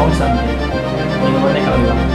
பவுன் சாமி நீங்கள் உடனே கிளம்பலாம்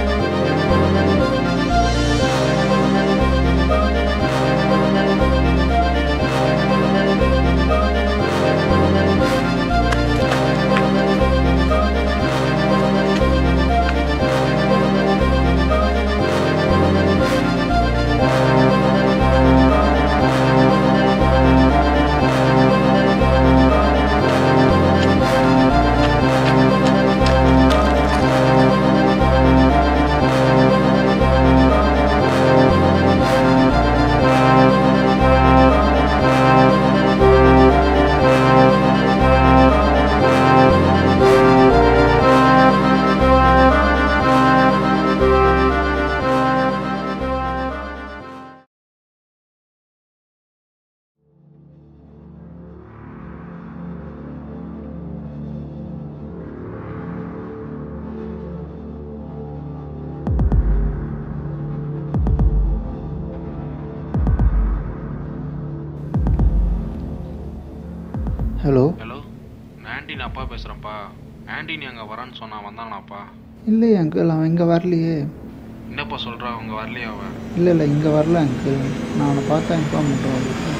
ஹலோ ஹலோ நான் ஆண்டனி அப்பா பேசுகிறேன்ப்பா ஆண்டனி அங்கே வரான்னு சொன்னா வந்தாங்களாப்பா இல்லையே அங்கிள் அவன் இங்கே வரலையே என்னப்பா சொல்கிறா அவங்க வரலையா அவன் இல்லை இல்லை இங்கே வரல அங்கிள் நான் அவனை பார்த்தா இன்ஃபார்ம் பண்ணுறேன் உங்களுக்கு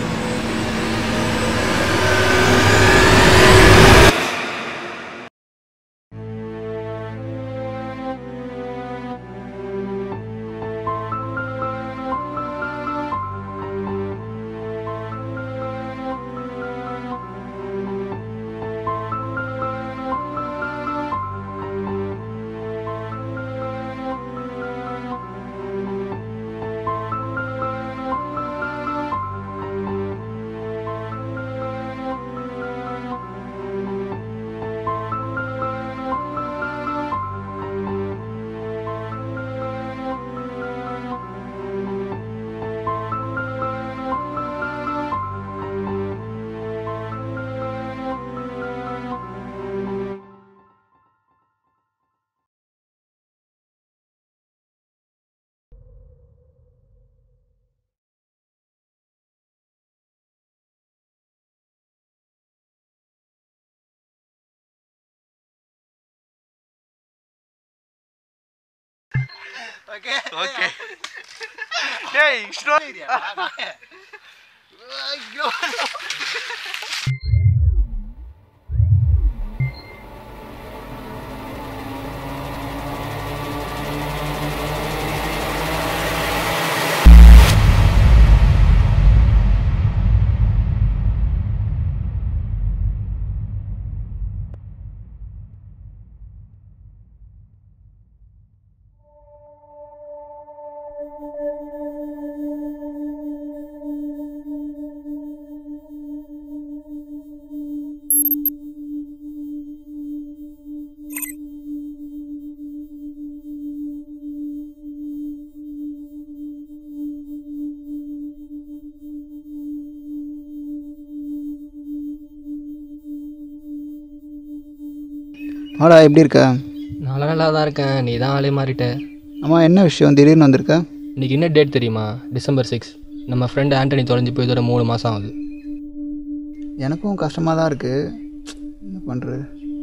ஓகே டேய் ஸ்லோ ஆடா எப்படி இருக்க நல்லா நல்லா தான் இருக்கேன் நீ தான் ஆளே மாறிட்ட அம்மா என்ன விஷயம் திடீர்னு வந்திருக்க இன்னைக்கு என்ன டேட் தெரியுமா டிசம்பர் சிக்ஸ் நம்ம ஃப்ரெண்டு ஆண்டனி தொலைஞ்சு போய் இதோட மூணு மாதம் ஆகுது எனக்கும் கஷ்டமாக தான் இருக்குது என்ன பண்ணுறது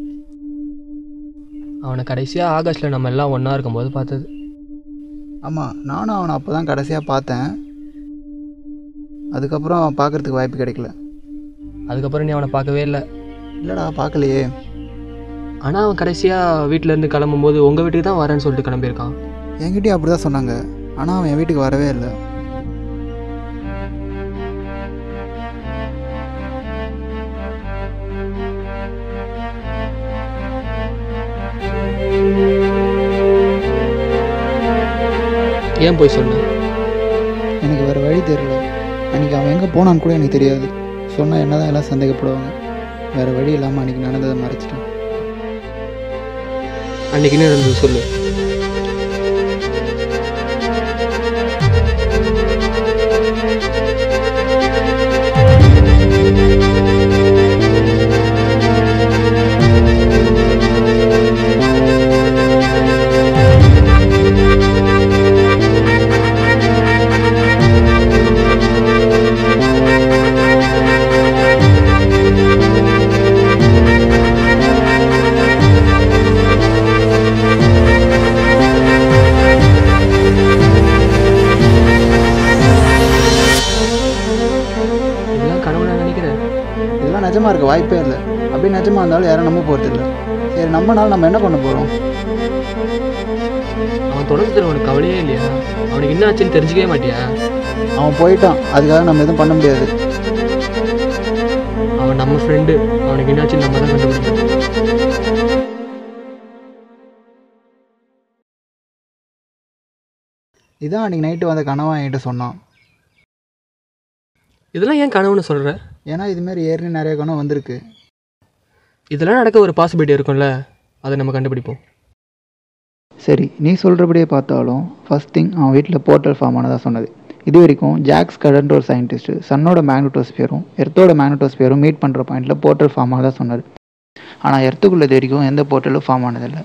அவனை கடைசியாக ஆகஸ்ட்டில் நம்ம எல்லாம் ஒன்றா இருக்கும்போது பார்த்தது ஆமாம் நானும் அவனை அப்போ தான் கடைசியாக பார்த்தேன் அதுக்கப்புறம் பார்க்குறதுக்கு வாய்ப்பு கிடைக்கல அதுக்கப்புறம் நீ அவனை பார்க்கவே இல்லை இல்லைடா பார்க்கலையே ஆனால் அவன் கடைசியாக வீட்டிலேருந்து கிளம்பும்போது உங்கள் வீட்டுக்கு தான் வரேன்னு சொல்லிட்டு கிளம்பியிருக்கான் என்கிட்டயும் அப்படி தான் சொன்னாங்க ஆனால் அவன் என் வீட்டுக்கு வரவே இல்லை ஏன் போய் சொன்ன எனக்கு வேறு வழி தெரியல அன்றைக்கி அவன் எங்கே போனான்னு கூட எனக்கு தெரியாது சொன்னால் என்ன தான் எல்லாம் சந்தேகப்படுவாங்க வேறு வழி இல்லாமல் அன்றைக்கி நடந்ததை மறைச்சிட்டேன் அன்னைக்கு என்ன நடந்தது சொல்லு நிஜமாக இருக்க வாய்ப்பே இல்லை அப்படி நிஜமாக இருந்தாலும் யாரும் நம்ப போகிறது இல்லை சரி நம்மனால நம்ம என்ன பண்ண போகிறோம் அவன் தொடர்ந்து உனக்கு கவலையே இல்லையா அவனுக்கு என்ன ஆச்சுன்னு தெரிஞ்சுக்கவே மாட்டியா அவன் போயிட்டான் அதுக்காக நம்ம எதுவும் பண்ண முடியாது அவன் நம்ம ஃப்ரெண்டு அவனுக்கு என்னாச்சுன்னு நம்ம தான் கண்டுபிடிக்கணும் இதான் அன்றைக்கி நைட்டு வந்த கனவா என்கிட்ட சொன்னான் இதெல்லாம் ஏன் கனவுன்னு சொல்கிற ஏன்னா இதுமாரி ஏற்கனவே நிறைய கனவு வந்திருக்கு இதெல்லாம் நடக்க ஒரு பாசிபிலிட்டி இருக்கும்ல அதை நம்ம கண்டுபிடிப்போம் சரி நீ சொல்கிறபடியே பார்த்தாலும் ஃபர்ஸ்ட் திங் அவன் வீட்டில் போர்ட்டல் ஃபார்ம் ஆனதாக சொன்னது இது வரைக்கும் ஜாக்ஸ் கடன்ற ஒரு சயின்டிஸ்ட் சன்னோட மேக்னட்டோஸ்பியரும் எர்த்தோட மேக்னட்டோஸ்பியரும் மீட் பண்ணுற பாயிண்டில் போர்ட்டல் ஃபார்ம் ஆனதாக சொன்னார் ஆனால் எர்த்துக்குள்ளே இது வரைக்கும் எந்த போர்ட்டலும் ஃபார்ம் ஆனதில்லை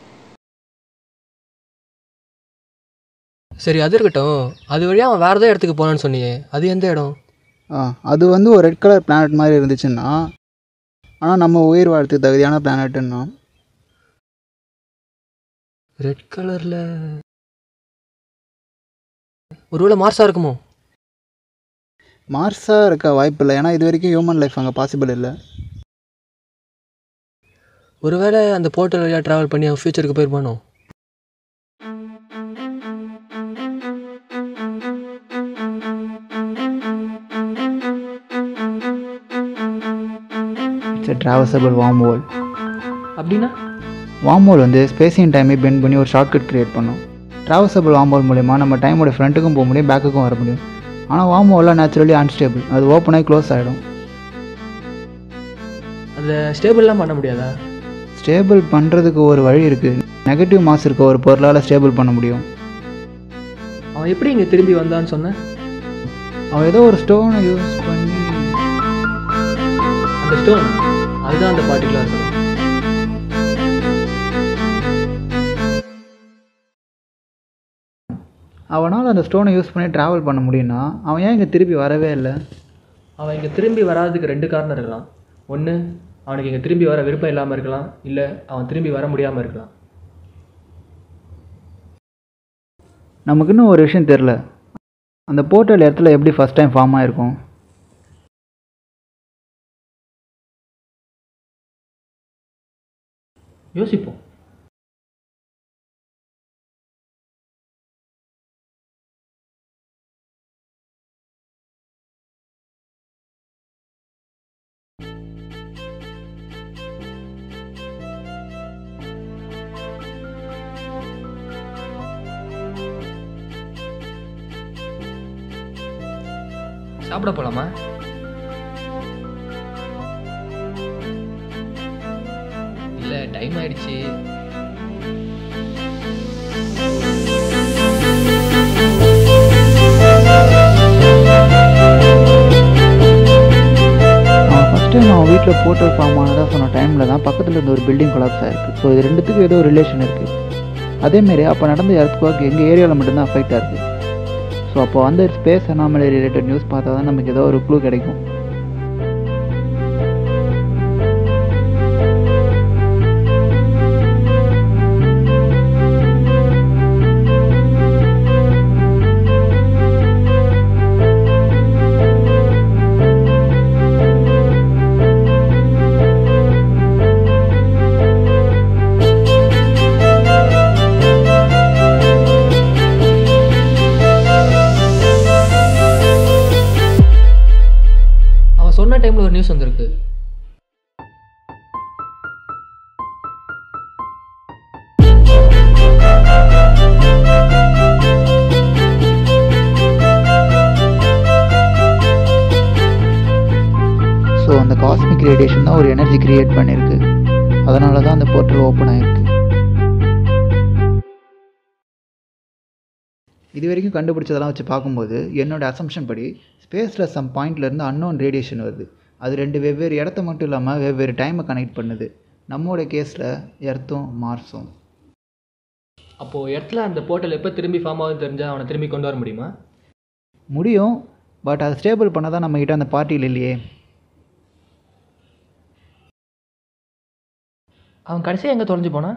சரி அது இருக்கட்டும் அது வழியாக அவன் வேறு ஏதோ இடத்துக்கு போனான்னு சொன்னியே அது எந்த இடம் ஆ அது வந்து ஒரு ரெட் கலர் பிளானட் மாதிரி இருந்துச்சுன்னா ஆனால் நம்ம உயிர் வாழ்றதுக்கு தகுதியான பிளானட்டுன்னா ரெட் கலரில் ஒருவேளை மார்ஸாக இருக்குமோ மார்ஸாக இருக்க வாய்ப்பு இல்லை ஏன்னா இது வரைக்கும் ஹியூமன் லைஃப் அங்கே பாசிபிள் இல்லை ஒருவேளை அந்த போர்ட்டல் வழியாக ட்ராவல் பண்ணி அவன் ஃப்யூச்சருக்கு போயிருப்பானோ it's a traversable wormhole அப்படின்னா வார்ம் ஹோல் வந்து ஸ்பேஸிங் டைமை பெண்ட் பண்ணி ஒரு ஷார்ட்கட் கிரியேட் பண்ணும் ட்ராவசபிள் வார்ம் ஹோல் மூலிமா நம்ம டைமோட ஃப்ரண்ட்டுக்கும் போக முடியும் பேக்குக்கும் வர முடியும் ஆனால் வார்ம் ஹோல்லாம் நேச்சுரலி அன்ஸ்டேபிள் அது ஓப்பன் ஆகி க்ளோஸ் ஆகிடும் அதை ஸ்டேபிள்லாம் பண்ண முடியாதா ஸ்டேபிள் பண்ணுறதுக்கு ஒரு வழி இருக்குது நெகட்டிவ் மாஸ் இருக்க ஒரு பொருளால் ஸ்டேபிள் பண்ண முடியும் அவன் எப்படி இங்கே திரும்பி வந்தான்னு சொன்னேன் அவன் ஏதோ ஒரு ஸ்டோனை யூஸ் பண்ணி அந்த ஸ்டோன் அதுதான் அந்த பார்ட்டிகுலர் இருக்கணும் அவனால் அந்த ஸ்டோனை யூஸ் பண்ணி ட்ராவல் பண்ண முடியும்னா அவன் ஏன் இங்கே திருப்பி வரவே இல்லை அவன் இங்கே திரும்பி வராததுக்கு ரெண்டு காரணம் இருக்கலாம் ஒன்று அவனுக்கு இங்கே திரும்பி வர விருப்பம் இல்லாமல் இருக்கலாம் இல்லை அவன் திரும்பி வர முடியாமல் இருக்கலாம் நமக்கு இன்னும் ஒரு விஷயம் தெரில அந்த போர்ட்டல் இடத்துல எப்படி ஃபஸ்ட் டைம் ஃபார்ம் ஆயிருக்கும் யோசிப்போம் சாப்பிட போலாமா இல்லை டைம் ஆயிடுச்சு அவன் ஃபஸ்ட் டைம் அவன் வீட்டில் போர்ட்டல் ஃபார்ம் ஆனதாக சொன்ன டைமில் தான் பக்கத்தில் இருந்த ஒரு பில்டிங் கொலாப்ஸ் ஆயிருக்கு ஸோ இது ரெண்டுத்துக்கும் ஏதோ ரிலேஷன் இருக்குது அதேமாரி அப்போ நடந்த எர்த்குவாக் எங்கள் ஏரியாவில் மட்டும்தான் அஃபெக்ட் ஆயிருக்கு ஸோ அப்போ வந்து ஸ்பேஸ் அனாமலி ரிலேட்டட் நியூஸ் பார்த்தா தான் நமக்கு ஏதோ ஒரு க்ளூ கிடைக்கும் அவன் சொன்ன டைமில் ஒரு நியூஸ் வந்திருக்கு ஸோ அந்த காஸ்மிக் ரேடியேஷன் தான் ஒரு எனர்ஜி கிரியேட் பண்ணியிருக்கு அதனால தான் அந்த போர்ட்டல் ஓப்பன் ஆயிருக்கு இது வரைக்கும் கண்டுபிடிச்சதெல்லாம் வச்சு பார்க்கும்போது என்னோட அசம்ஷன் படி ஸ்பேஸில் சம் பாயிண்ட்லேருந்து அன்னோன் ரேடியேஷன் வருது அது ரெண்டு வெவ்வேறு இடத்த மட்டும் இல்லாமல் வெவ்வேறு டைமை கனெக்ட் பண்ணுது நம்மளோட கேஸில் எர்த்தும் மார்ஸும் அப்போது இடத்துல அந்த போர்ட்டல் எப்போ திரும்பி ஃபார்ம் ஆகுதுன்னு தெரிஞ்சால் அவனை திரும்பி கொண்டு வர முடியுமா முடியும் பட் அதை ஸ்டேபிள் பண்ண தான் நம்மக்கிட்ட அந்த பார்ட்டியில் இல்லையே அவன் கடைசியாக எங்கே தொலைஞ்சு போனான்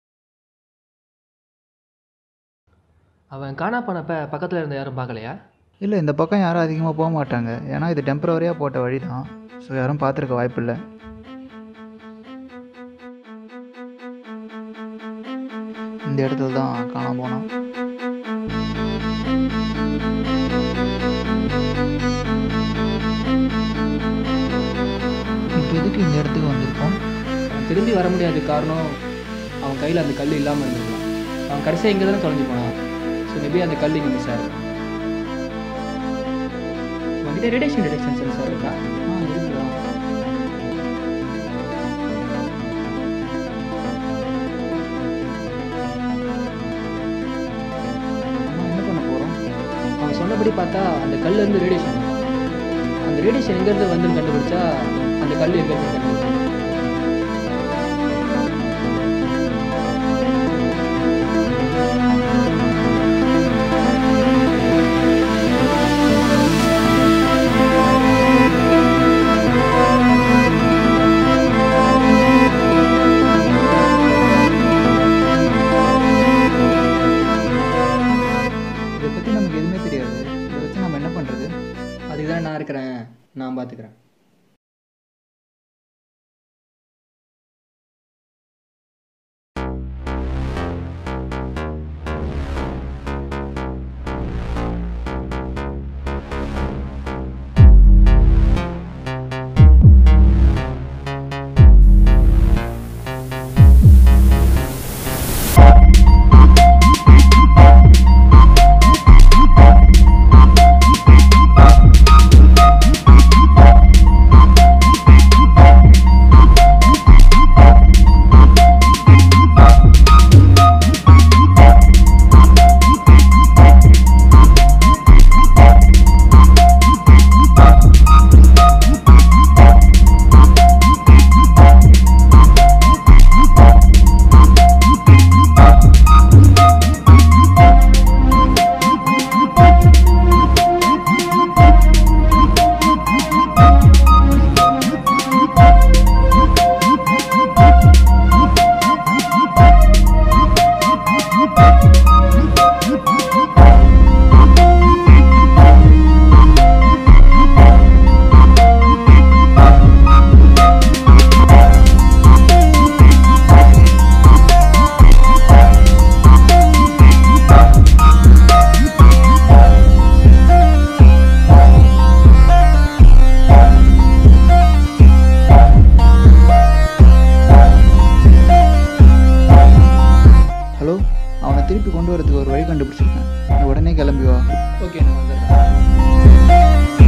அவன் காணா போனப்ப பக்கத்தில் இருந்த யாரும் பார்க்கலையா இல்லை இந்த பக்கம் யாரும் அதிகமாக போக மாட்டாங்க ஏன்னா இது டெம்பரவரியாக போட்ட வழி தான் ஸோ யாரும் பார்த்துருக்க வாய்ப்பில்லை இந்த இடத்துல தான் காணாம போனோம் இப்போ எதுக்கு இந்த இடத்துக்கு வந்திருக்கோம் அவன் திரும்பி வர முடியாத காரணம் அவன் கையில் அந்த கல் இல்லாமல் இருந்திருக்கலாம் அவன் கடைசியாக இங்கே தானே தொலைஞ்சு போனான் ஸோ மேபி அந்த கல் இங்கே மிஸ் ஆகும் உங்ககிட்ட ரேடியேஷன் டிடெக்ஷன் சென்சார் இருக்கா ஆ இருக்குதா நம்ம என்ன பண்ண போகிறோம் அவன் சொன்னபடி பார்த்தா அந்த கல்ல இருந்து ரேடியேஷன் அந்த ரேடியேஷன் எங்கேருந்து வந்துன்னு கண்டுபிடிச்சா அந்த கல் எங்கேருந்து கண்டுபிடிச்சா இதை பற்றி நமக்கு எதுவுமே தெரியாது இதை வச்சு நம்ம என்ன பண்ணுறது அதுக்கு தான் நான் இருக்கிறேன் நான் பார்த்துக்கிறேன் ஹலோ அவனை திருப்பி கொண்டு வரதுக்கு ஒரு வழி கண்டுபிடிச்சிருக்கேன் நீ உடனே கிளம்பி வா ஓகே நான் வந்துடுறேன்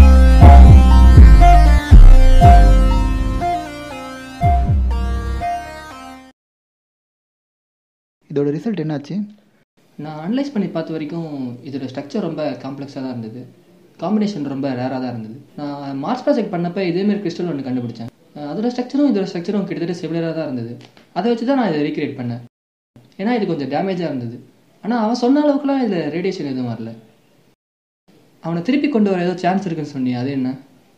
இதோட ரிசல்ட் என்னாச்சு நான் அனலைஸ் பண்ணி பார்த்த வரைக்கும் இதோட ஸ்ட்ரக்சர் ரொம்ப காம்ப்ளெக்ஸாக தான் இருந்தது காம்பினேஷன் ரொம்ப ரேராக தான் இருந்தது நான் மார்ஸ் ப்ராஜெக்ட் பண்ணப்போ இதேமாரி கிறிஸ்டல் ஒன்று கண்டுபிடிச்சேன் அஹ் அதோட ஸ்ட்ரக்சரும் இதோட ஸ்ட்ரக்சரும் கிட்டத்தட்ட சிமிலராக தான் இருந்தது அதை வச்சு தான் நான் இதை ரீக்ரியேட் பண்ணேன் ஏன்னா இது கொஞ்சம் டேமேஜாக இருந்தது ஆனால் அவன் சொன்ன அளவுக்குலாம் இதில் ரேடியேஷன் எதுவும் வரல அவனை திருப்பி கொண்டு வர ஏதோ சான்ஸ் இருக்குன்னு சொன்னி அது என்ன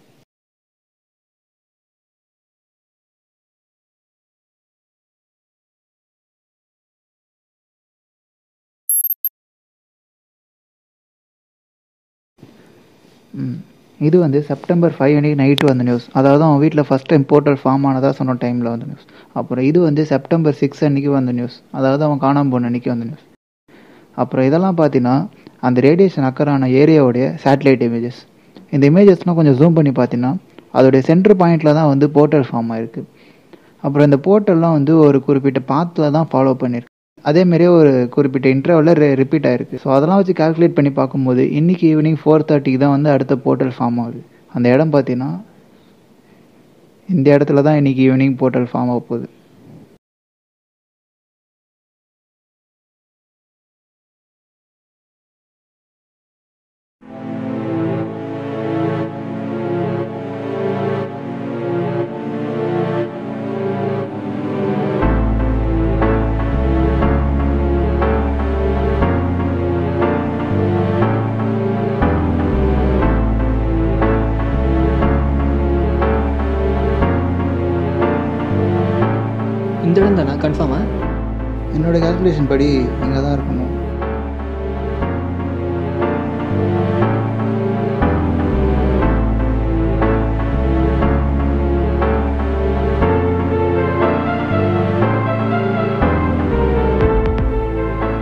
ம் இது வந்து செப்டம்பர் ஃபைவ் அன்னைக்கு நைட்டு வந்த நியூஸ் அதாவது அவன் வீட்டில் ஃபஸ்ட் டைம் போர்ட்டல் ஃபார்ம் ஆனதா சொன்ன டைமில் வந்த நியூஸ் அப்புறம் இது வந்து செப்டம்பர் சிக்ஸ் அன்னைக்கு வந்த நியூஸ் அதாவது அவன் காணாம போன அன்னைக்கு வந்த நியூஸ் அப்புறம் இதெல்லாம் பார்த்தீங்கன்னா அந்த ரேடியேஷன் அக்கறான ஏரியாவுடைய சேட்டலைட் இமேஜஸ் இந்த இமேஜஸ்லாம் கொஞ்சம் ஜூம் பண்ணி பார்த்தீங்கன்னா அதோடைய சென்டர் பாயிண்டில் தான் வந்து போர்ட்டல் ஃபார்ம் ஆயிருக்கு அப்புறம் இந்த போர்ட்டல்லாம் வந்து ஒரு குறிப்பிட்ட பாத்தில் தான் ஃபாலோ பண்ணியிருக்கு அதேமாரியே ஒரு குறிப்பிட்ட இன்டர்வலில் ரிப்பீட் ஆயிருக்கு ஸோ அதெல்லாம் வச்சு கால்குலேட் பண்ணி பார்க்கும்போது இன்னைக்கு ஈவினிங் ஃபோர் தேர்ட்டிக்கு தான் வந்து அடுத்த போர்ட்டல் ஃபார்ம் ஆகுது அந்த இடம் பார்த்தீங்கன்னா இந்த இடத்துல தான் இன்னைக்கு ஈவினிங் போர்ட்டல் ஃபார்ம் ஆக போகுது இந்த இடம் தானே கன்ஃபார்மா என்னோட கால்குலேஷன் படி இங்கே தான் இருக்கணும்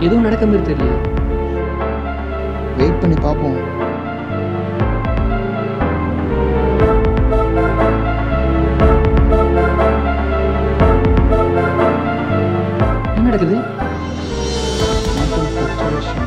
எதுவும் நடக்க மாதிரி தெரியல வெயிட் பண்ணி பார்ப்போம் என்ன நடக்குது Mental fluctuation.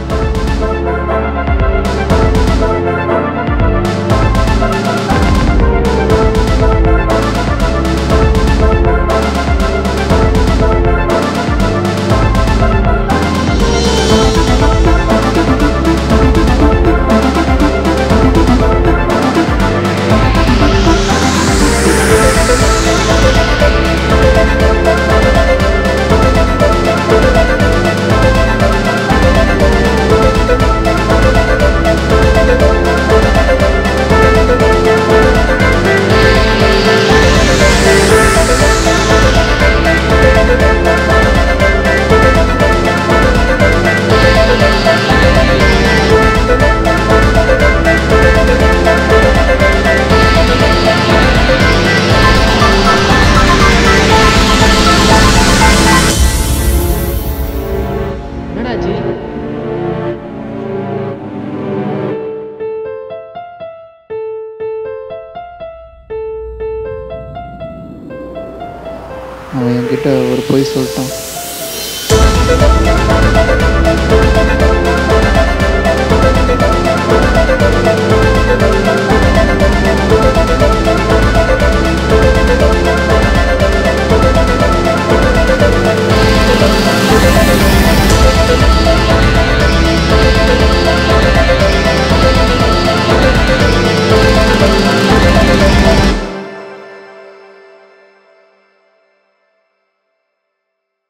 என்னடாச்சு அவன் என்கிட்ட ஒரு பொய் சொல்லிட்டான்